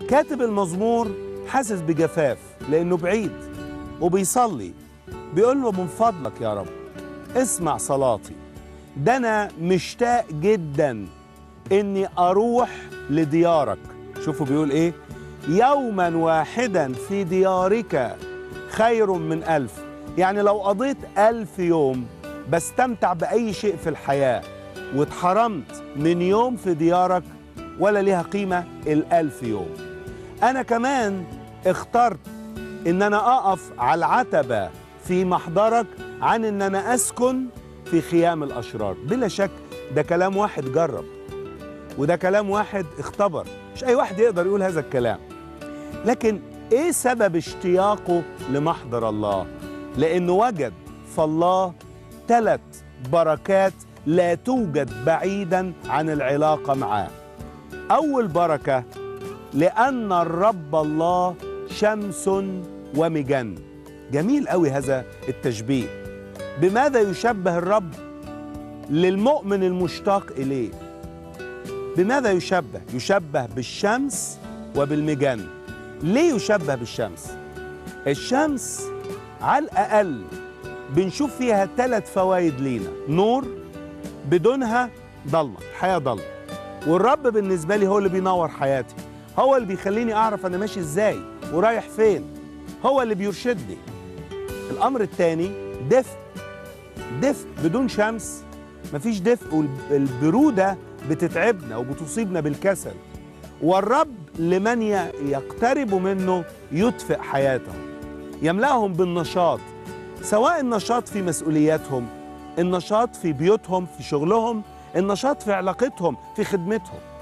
كاتب المزمور حاسس بجفاف لأنه بعيد وبيصلي بيقول له من فضلك يا رب اسمع صلاتي ده أنا مشتاق جدا إني أروح لديارك شوفوا بيقول إيه يوما واحدا في ديارك خير من ألف يعني لو قضيت ألف يوم بستمتع بأي شيء في الحياة واتحرمت من يوم في ديارك ولا ليها قيمة الألف يوم أنا كمان اخترت إن أنا أقف على العتبة في محضرك عن إن أنا أسكن في خيام الأشرار بلا شك ده كلام واحد جرب وده كلام واحد اختبر مش أي واحد يقدر يقول هذا الكلام لكن إيه سبب اشتياقه لمحضر الله لأنه وجد في الله ثلاث بركات لا توجد بعيدا عن العلاقة معاه أول بركة لأن الرب الله شمس ومجن جميل قوي هذا التشبيه بماذا يشبه الرب للمؤمن المشتاق إليه بماذا يشبه؟ يشبه بالشمس وبالمجن ليه يشبه بالشمس؟ الشمس على الأقل بنشوف فيها ثلاث فوائد لينا نور بدونها ضلمة حياة ضلمة والرب بالنسبة لي هو اللي بينور حياتي هو اللي بيخليني أعرف أنا ماشي إزاي ورايح فين هو اللي بيرشدني الأمر الثاني دفء دفء بدون شمس مفيش دفء والبرودة بتتعبنا وبتصيبنا بالكسل والرب لمن يقترب منه يدفئ حياتهم يملأهم بالنشاط سواء النشاط في مسؤولياتهم النشاط في بيوتهم في شغلهم النشاط في علاقتهم في خدمتهم